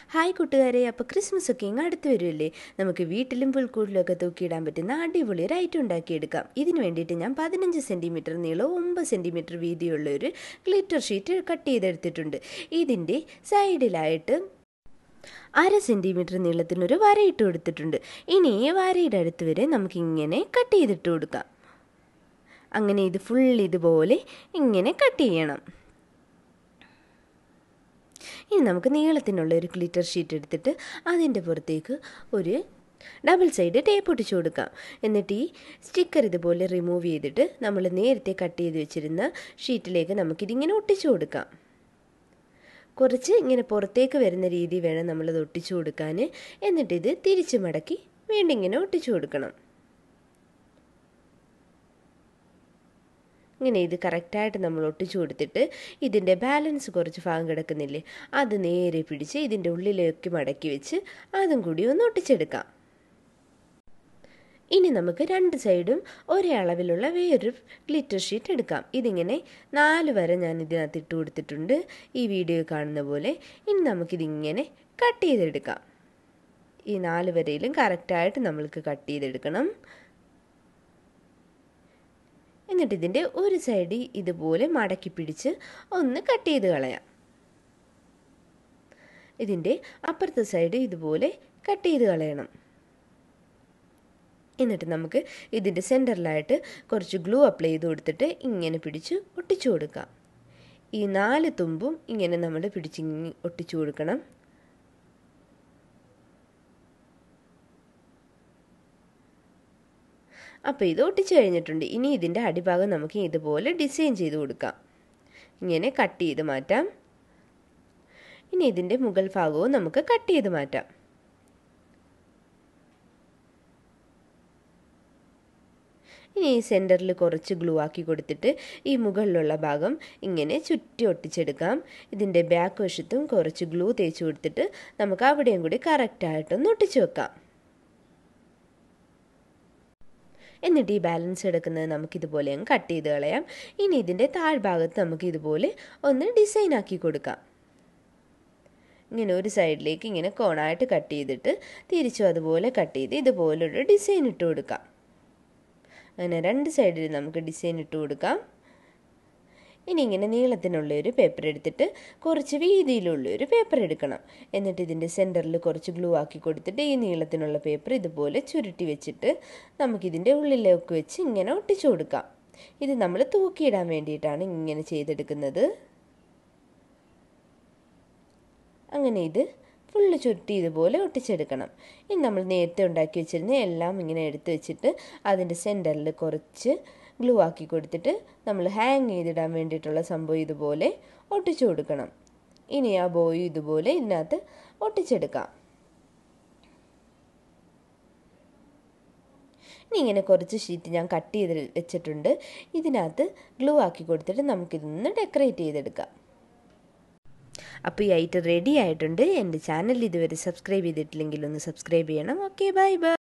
hi കൂട്ടുകാരെ അപ്പോൾ Christmas ഒക്കെ ഇങ്ങ് അടുത്ത് വരുമല്ലേ നമുക്ക് വീട്ടിലും പുൽക്കൂട്ടിലൊക്കെ തൂക്കിയിടാൻ പറ്റുന്ന അടിപൊളി ഒരു ഐറ്റം ഉണ്ടാക്കിയെടുക്കാം ഇതിന് വേണ്ടിയിട്ട് ഞാൻ പതിനഞ്ച് സെൻറ്റിമീറ്റർ നീളവും ഒമ്പത് സെൻറ്റിമീറ്റർ വീതിയുള്ള ഒരു ഗ്ലിറ്റർ ഷീറ്റ് കട്ട് ചെയ്തെടുത്തിട്ടുണ്ട് ഇതിൻ്റെ സൈഡിലായിട്ട് അര സെൻറ്റിമീറ്റർ നീളത്തിനൊരു വരയിട്ട് കൊടുത്തിട്ടുണ്ട് ഇനി ഈ വരയുടെ അടുത്ത് വരെ നമുക്കിങ്ങനെ കട്ട് ചെയ്തിട്ട് കൊടുക്കാം അങ്ങനെ ഇത് ഫുൾ ഇതുപോലെ ഇങ്ങനെ കട്ട് ചെയ്യണം ഇനി നമുക്ക് നീളത്തിനുള്ള ഒരു ഗ്ലിറ്റർ ഷീറ്റ് എടുത്തിട്ട് അതിൻ്റെ പുറത്തേക്ക് ഒരു ഡബിൾ സൈഡ് ടേപ്പ് ഒട്ടിച്ചു കൊടുക്കാം എന്നിട്ട് ഈ സ്റ്റിക്കർ ഇതുപോലെ റിമൂവ് ചെയ്തിട്ട് നമ്മൾ നേരത്തെ കട്ട് ചെയ്ത് വെച്ചിരുന്ന ഷീറ്റിലേക്ക് നമുക്കിതിങ്ങനെ ഒട്ടിച്ചു കൊടുക്കാം കുറച്ച് ഇങ്ങനെ പുറത്തേക്ക് വരുന്ന രീതി വേണം നമ്മളത് ഒട്ടിച്ചു കൊടുക്കാൻ എന്നിട്ടിത് തിരിച്ച് മടക്കി വീണ്ടും ഇങ്ങനെ ഒട്ടിച്ചു കൊടുക്കണം ഇങ്ങനെ ഇത് കറക്റ്റായിട്ട് നമ്മൾ ഒട്ടിച്ചു കൊടുത്തിട്ട് ഇതിൻ്റെ ബാലൻസ് കുറച്ച് ഭാഗം കിടക്കുന്നില്ലേ അത് നേരെ പിടിച്ച് ഇതിൻ്റെ ഉള്ളിലേക്ക് മടക്കി വെച്ച് അതും കൂടി ഒന്ന് ഒട്ടിച്ചെടുക്കാം ഇനി നമുക്ക് രണ്ട് സൈഡും ഒരേ അളവിലുള്ള വേറൊരു ഗ്ലിറ്റർ ഷീറ്റ് എടുക്കാം ഇതിങ്ങനെ നാല് വരെ ഞാൻ ഇതിനകത്ത് ഇട്ട് കൊടുത്തിട്ടുണ്ട് ഈ വീഡിയോ കാണുന്ന പോലെ ഇനി നമുക്കിതിങ്ങനെ കട്ട് ചെയ്തെടുക്കാം ഈ നാല് വരയിലും കറക്റ്റായിട്ട് നമ്മൾക്ക് കട്ട് ചെയ്തെടുക്കണം എന്നിട്ട് ഇതിൻ്റെ ഒരു സൈഡ് ഇതുപോലെ മടക്കി പിടിച്ച് ഒന്ന് കട്ട് ചെയ്ത് കളയാം ഇതിൻ്റെ അപ്പുറത്തെ സൈഡ് ഇതുപോലെ കട്ട് ചെയ്ത് കളയണം എന്നിട്ട് നമുക്ക് ഇതിൻ്റെ സെൻറ്ററിലായിട്ട് കുറച്ച് ഗ്ലൂ അപ്ലൈ ചെയ്ത് കൊടുത്തിട്ട് ഇങ്ങനെ പിടിച്ച് ഒട്ടിച്ചു കൊടുക്കാം ഈ നാല് തുമ്പും ഇങ്ങനെ നമ്മൾ പിടിച്ച് ഒട്ടിച്ചു കൊടുക്കണം അപ്പോൾ ഇത് ഒട്ടിച്ച് കഴിഞ്ഞിട്ടുണ്ട് ഇനി ഇതിൻ്റെ അടിഭാഗം നമുക്ക് ഇതുപോലെ ഡിസൈൻ ചെയ്ത് കൊടുക്കാം ഇങ്ങനെ കട്ട് ചെയ്ത് മാറ്റാം ഇനി ഇതിൻ്റെ മുകൾ ഭാഗവും നമുക്ക് കട്ട് ചെയ്ത് മാറ്റാം ഇനി ഈ സെൻറ്ററിൽ കുറച്ച് ഗ്ലൂ ആക്കി കൊടുത്തിട്ട് ഈ മുകളിലുള്ള ഭാഗം ഇങ്ങനെ ചുറ്റി ഒട്ടിച്ചെടുക്കാം ഇതിൻ്റെ ബാക്ക് വശത്തും കുറച്ച് ഗ്ലൂ തേച്ച് കൊടുത്തിട്ട് നമുക്ക് അവിടെയും കൂടി കറക്റ്റായിട്ടൊന്ന് ഒട്ടിച്ചു വെക്കാം എന്നിട്ട് ഈ ബാലൻസ് എടുക്കുന്നത് നമുക്കിതുപോലെ അങ്ങ് കട്ട് ചെയ്ത് കളയാം ഇനി ഇതിൻ്റെ താഴ്ഭാഗത്ത് നമുക്ക് ഇതുപോലെ ഒന്ന് ഡിസൈൻ ആക്കി കൊടുക്കാം ഇങ്ങനെ ഒരു സൈഡിലേക്ക് ഇങ്ങനെ കോണായിട്ട് കട്ട് ചെയ്തിട്ട് തിരിച്ചും അതുപോലെ കട്ട് ചെയ്ത് ഇതുപോലൊരു ഡിസൈൻ ഇട്ട് കൊടുക്കാം അങ്ങനെ രണ്ട് സൈഡിൽ നമുക്ക് ഡിസൈൻ ഇട്ട് കൊടുക്കാം ഇനി ഇങ്ങനെ നീളത്തിനുള്ള ഒരു പേപ്പർ എടുത്തിട്ട് കുറച്ച് വീതിയിലുള്ള ഒരു പേപ്പർ എടുക്കണം എന്നിട്ട് ഇതിൻ്റെ സെൻറ്ററിൽ കുറച്ച് ഗ്ലൂ ആക്കി കൊടുത്തിട്ട് ഈ നീളത്തിനുള്ള പേപ്പർ ഇതുപോലെ ചുരുട്ടി വെച്ചിട്ട് നമുക്കിതിൻ്റെ ഉള്ളിലേക്ക് വെച്ച് ഇങ്ങനെ ഒട്ടിച്ചു കൊടുക്കാം ഇത് നമ്മൾ തൂക്കിയിടാൻ വേണ്ടിയിട്ടാണ് ഇങ്ങനെ ചെയ്തെടുക്കുന്നത് അങ്ങനെ ഇത് ഫുള്ള് ചുരുട്ടി ഇതുപോലെ ഒട്ടിച്ചെടുക്കണം ഇനി നമ്മൾ നേരത്തെ ഉണ്ടാക്കി വെച്ചിരുന്ന എല്ലാം ഇങ്ങനെ എടുത്ത് വെച്ചിട്ട് അതിൻ്റെ സെൻറ്ററിൽ കുറച്ച് ഗ്ലൂ ആക്കി കൊടുത്തിട്ട് നമ്മൾ ഹാങ് ചെയ്തിടാൻ വേണ്ടിയിട്ടുള്ള സംഭവം ഇതുപോലെ ഒട്ടിച്ചു കൊടുക്കണം ഇനി ആ ബോയും ഇതുപോലെ ഇതിനകത്ത് ഒട്ടിച്ചെടുക്കാം ഇനി ഇങ്ങനെ കുറച്ച് ഷീറ്റ് ഞാൻ കട്ട് ചെയ്ത് വെച്ചിട്ടുണ്ട് ഇതിനകത്ത് ഗ്ലൂ ആക്കി കൊടുത്തിട്ട് നമുക്കിതൊന്ന് ഡെക്കറേറ്റ് ചെയ്തെടുക്കാം അപ്പോൾ ഈ ഐറ്റം റെഡി ആയിട്ടുണ്ട് എൻ്റെ ചാനൽ ഇതുവരെ സബ്സ്ക്രൈബ് ചെയ്തിട്ടില്ലെങ്കിൽ ഒന്ന് സബ്സ്ക്രൈബ് ചെയ്യണം ഓക്കെ ബൈ ബൈ